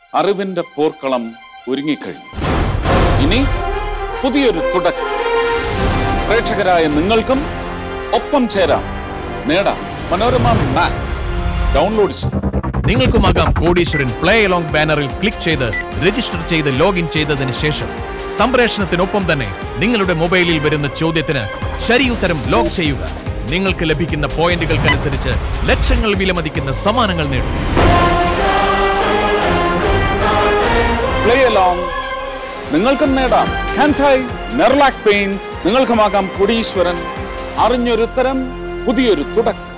അറിവിന്റെ പോർക്കളം ഒരുങ്ങിക്കഴിഞ്ഞു ഇനി പുതിയൊരു തുടക്കം പ്രേക്ഷകരായ നിങ്ങൾക്കും ഒപ്പം ചേരാം നേടാം മനോരമ മാക്സ് ഡൗൺലോഡ് ചെയ്യും നിങ്ങൾക്കുമാകാം കോടീശ്വരൻ പ്ലേ അലോങ് ബാനറിൽ ക്ലിക്ക് ചെയ്ത് രജിസ്റ്റർ ചെയ്ത് ലോഗിൻ ചെയ്തതിന് ശേഷം സംപ്രേഷണത്തിനൊപ്പം തന്നെ നിങ്ങളുടെ മൊബൈലിൽ വരുന്ന ചോദ്യത്തിന് ശരിയുത്തരം ലോഗ് ചെയ്യുക നിങ്ങൾക്ക് ലഭിക്കുന്ന പോയിന്റുകൾക്കനുസരിച്ച് ലക്ഷങ്ങൾ വിലമതിക്കുന്ന സമ്മാനങ്ങൾ നേടും പ്ലേ അലോങ് നിങ്ങൾക്കും നേടാം കാൻസായി നെർലാക് പെയിൻസ് നിങ്ങൾക്കുമാകാം കൊടീശ്വരൻ അറിഞ്ഞൊരുത്തരം പുതിയൊരു തുടക്കം